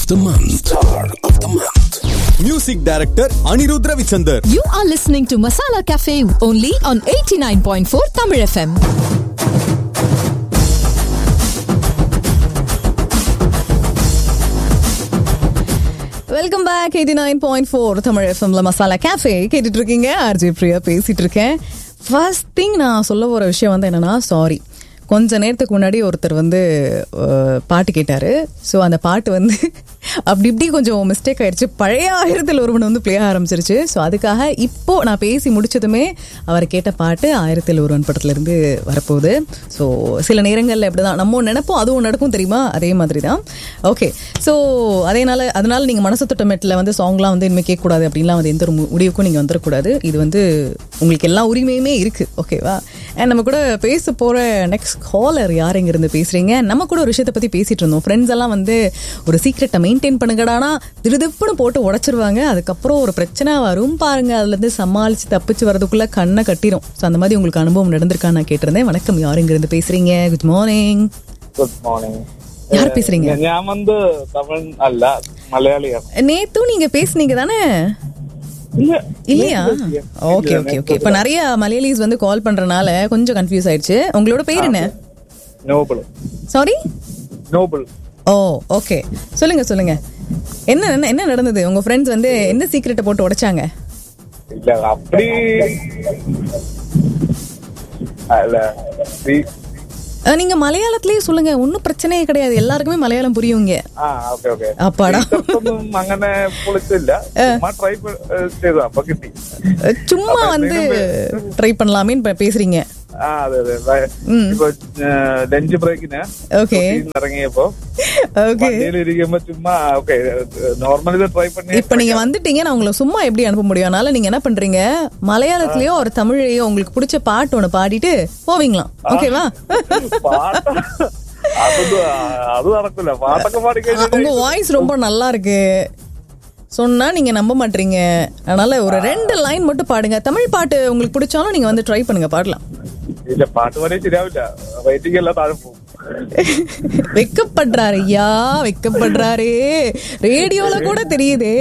the month. Star of the month. Music director Anirudh Ravichander You are listening to Masala Cafe only on 89.4 Tamil FM. Welcome back eighty nine point four Tamil எஃப்எம்ல Masala cafe கேட்டுட்டு இருக்கீங்க RJ Priya பேசிட்டு இருக்கேன் first thing நான் சொல்ல போற விஷயம் வந்து என்னன்னா சாரி கொஞ்ச நேரத்துக்கு முன்னாடி ஒருத்தர் வந்து அஹ், பாட்டு கேட்டாரு ஸோ அந்த பாட்டு வந்து அப்படி இப்படி கொஞ்சம் மிஸ்டேக் ஆயிடுச்சு பழைய ஆயிரத்தில் ஒருவன் வந்து பிளே ஆரம்பிச்சிருச்சு ஸோ அதுக்காக இப்போ நான் பேசி முடிச்சதுமே அவர் கேட்ட பாட்டு ஆயிரத்தில் ஒருவன் படத்துல இருந்து வரப்போகுது ஸோ சில நேரங்களில் இப்படிதான் நம்ம ஒண்ணு நினைப்போம் அதுவும் நடக்கும் தெரியுமா அதே மாதிரி தான் ஓகே ஸோ அதேனால அதனால நீங்கள் மனசு தொட்டமெட்டில் வந்து சாங்லாம் வந்து இனிமேல் கேட்கக்கூடாது அப்படின்லாம் வந்து எந்த ஒரு மு- முடிவுக்கும் நீங்கள் வந்துடக்கூடாது இது வந்து உங்களுக்கு எல்லா உரிமையுமே இருக்கு ஓகேவா அண்ட் நம்ம கூட பேச போற நெக்ஸ்ட் காலர் யார் இங்க இருந்து பேசுறீங்க நம்ம கூட ஒரு விஷயத்தை பத்தி பேசிட்டு இருந்தோம் ஃப்ரெண்ட்ஸ் எல்லாம் வந்து ஒரு சீக்ரெட்டை மெயின்டைன் பண்ணுங்கடானா திருதுப்புன்னு போட்டு உடைச்சிருவாங்க அதுக்கப்புறம் ஒரு பிரச்சனை வரும் பாருங்க அதுல இருந்து சமாளிச்சு தப்பிச்சு வரதுக்குள்ள கண்ணை கட்டிரும் ஸோ அந்த மாதிரி உங்களுக்கு அனுபவம் நடந்திருக்கான்னு நான் கேட்டிருந்தேன் வணக்கம் யார் இங்க இருந்து பேசுறீங்க குட் மார்னிங் ഗുഡ് മോർണിംഗ് யார் பேசுறீங்க ഞാൻ വന്ന് തമിഴ് അല്ല മലയാളിയാണ് நேத்தும் நீங்க பேசுனீங்க தானே ഇല്ല இல்லையா ஓகே ஓகே ஓகே இப்ப நிறைய மலையாளிஸ் வந்து கால் பண்றனால கொஞ்சம் கன்ஃபியூஸ் ஆயிடுச்சு உங்களோட பேர் என்ன Noble sorry Noble oh okay சொல்லுங்க சொல்லுங்க என்ன என்ன என்ன நடந்தது உங்க ஃப்ரெண்ட்ஸ் வந்து எந்த சீக்ரெட்டை போட்டு உடைச்சாங்க ഇല്ല അപ്പടി അല്ല ഈ- அஹ், நீங்க மலையாளத்திலேயே சொல்லுங்க ஒன்னும் பிரச்சனையே கிடையாது எல்லாருக்குமே மலையாளம் புரியுங்க ആ ഓക്കെ ഓക്കെ അപ്പാടാ. ഒന്നും അങ്ങനെ പൊളിച്ചില്ല ചുമ്മാ ട്രൈ ചെയ്തു അപ്പൊ കിട്ടി அஹ், சும்மா வந்து ட்ரை பண்ணலாமேன்னு இப்ப பேசுறீங்க ആ അതെ അതെ ഇപ്പൊ ലഞ്ച് ബ്രേക്കിന് ഓക്കെ ഇറങ്ങിയപ്പോ ஓகே വണ്ടിയിൽ ഇരിക്കുമ്പോ ചുമ്മാ ഓക്കെ നോർമൽ ഇത് ട്രൈ பண்ணி இப்ப நீங்க வந்துட்டீங்க நான் உங்களை சும்மா எப்படி அனுப்ப முடியும் அதனால நீங்க என்ன பண்றீங்க மலையாளத்திலயோ ஒரு தமிழையோ உங்களுக்கு பிடிச்ச பாட்டு ஒண்ணு பாடிட்டு போவீங்களாம் ஓகேவா പാട്ട് അതൊന്നും അത് നടക്കില്ല പാട്ടൊക്കെ പാടി കഴിഞ്ഞാൽ உங்க வாய்ஸ் ரொம்ப நல்லா இருக்கு சொன்னா நீங்க நம்ப மாட்டீங்க அதனால ஒரு ரெண்டு லைன் மட்டும் பாடுங்க தமிழ் பாட்டு உங்களுக்கு பிடிச்சாலும் நீங்க வந்து ட்ரை பண்ணுங்க பாடலாம் ഇല്ല പാട്ട് പാടിയ ശരിയാവില്ല റേറ്റിംഗ് എല്ലാം താഴെ പോകും வெக்கப்படுறாரு ஐயா வெக்கப்படுறாரு ரேடியோல கூட தெரியுதே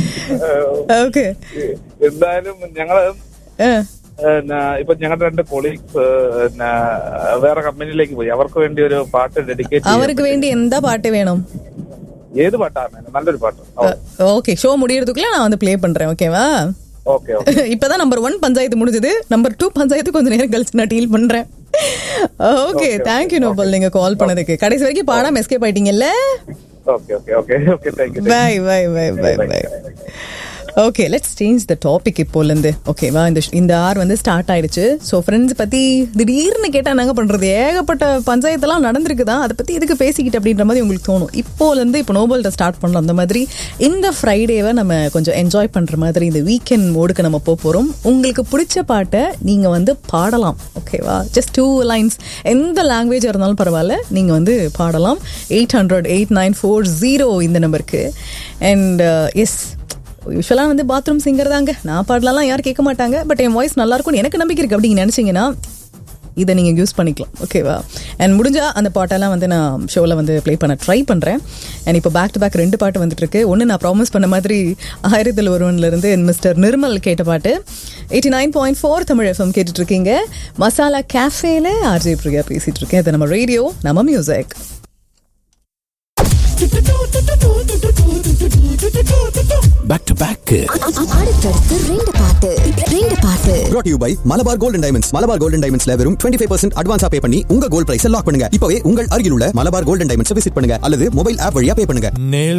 ஓகே എന്തായാലും ഞങ്ങള് പിന്നെ ഇപ്പൊ ഞങ്ങളുടെ രണ്ട് കൊളീഗ്സ് പിന്നെ വേറെ കമ്പനിയിലേക്ക് പോയി അവർക്ക് വേണ്ടി ഒരു പാട്ട് ഡെഡിക്കേറ്റ് அவருக்கு வேண்டி எந்த பாட்டு வேணும் ഏത് പാട്ടാണ് നല്ലൊരു പാട്ട് ஓகே ஷோ முடியறதுக்குள்ள நான் வந்து ப்ளே பண்றேன் ஓகேவா ഓക്കെ ഓക്കെ இப்பதான் நம்பர் ஒன் பஞ்சாயத்து முடிஞ்சது நம்பர் டூ பஞ்சாயத்து கொஞ்ச நேரம் கழிச்சு நான் டீல் பண்றேன் ஓகே தேங்க்யூ நோபல் நீங்க கால் பண்ணதுக்கு கடைசி வரைக்கும் பாடாம எஸ்கேப் ஆயிட்டீங்கல்ல okay okay okay okay thank you bye bye bye bye bye okay let's change the topic இப்போலேருந்து ஓகேவா இந்த இந்த ஆர் வந்து ஸ்டார்ட் ஆயிடுச்சு ஸோ ஃப்ரெண்ட்ஸ் பற்றி திடீர்னு கேட்டால் நாங்கள் பண்ணுறது ஏகப்பட்ட பஞ்சாயத்தெல்லாம் நடந்திருக்குதா அதை பற்றி எதுக்கு பேசிக்கிட்டு அப்படின்ற மாதிரி உங்களுக்கு தோணும் இப்போலேருந்து இப்போ நோபல்கிட்ட ஸ்டார்ட் பண்ணலாம் அந்த மாதிரி இந்த ஃப்ரைடேவை நம்ம கொஞ்சம் என்ஜாய் பண்ணுற மாதிரி இந்த வீக்கெண்ட் மோடுக்கு நம்ம போக போகிறோம் உங்களுக்கு பிடிச்ச பாட்டை நீங்கள் வந்து பாடலாம் ஓகேவா ஜஸ்ட் டூ லைன்ஸ் எந்த லாங்குவேஜாக இருந்தாலும் பரவாயில்ல நீங்கள் வந்து பாடலாம் eight hundred eight nine four zero இந்த நம்பருக்கு அண்ட் எஸ் யூஸ்வலாக வந்து பாத்ரூம் சிங்கர் தாங்க நான் பாடலாம் யாரும் கேட்க மாட்டாங்க பட் என் வாய்ஸ் நல்லா இருக்கும்னு எனக்கு நம்பிக்கை இருக்கு அப்படி நினைச்சீங்கன்னா இதை நீங்கள் யூஸ் பண்ணிக்கலாம் ஓகேவா அண்ட் முடிஞ்சா அந்த பாட்டெல்லாம் வந்து நான் ஷோவில் வந்து ப்ளே பண்ண ட்ரை பண்ணுறேன் அண்ட் இப்போ பேக் டு பேக் ரெண்டு பாட்டு வந்துட்டு இருக்கு ஒன்று நான் ப்ராமிஸ் பண்ண மாதிரி ஆயிரத்தில் ஒருவன்லேருந்து மிஸ்டர் நிர்மல் கேட்ட பாட்டு eighty nine point four Tamil FM கேட்டுட்டு இருக்கீங்க மசாலா கேஃபேல ஆர்ஜே பிரியா பேசிட்டு இருக்கேன் இது நம்ம ரேடியோ நம்ம மியூசிக் Back to back. அடுத்தடுத்து ரெண்டு பாட்டு ரெண்டு பாட்டு brought to you by Malabar golden diamonds Malabar golden டைமண்ட்ஸ்ல வெறும் 25% ஃபைவ் பர்சன்ட் அட்வான்ஸா பே பண்ணி உங்க கோல்ட் பிரைஸ் லாக் பண்ணுங்க இப்பவே உங்கள் அருகில் உள்ள மலபார் கோல்டன் டைமண்ட்ஸ் விசிட் பண்ணுங்க அல்லது மொபைல் ஆப் வழியா பே பண்ணுங்க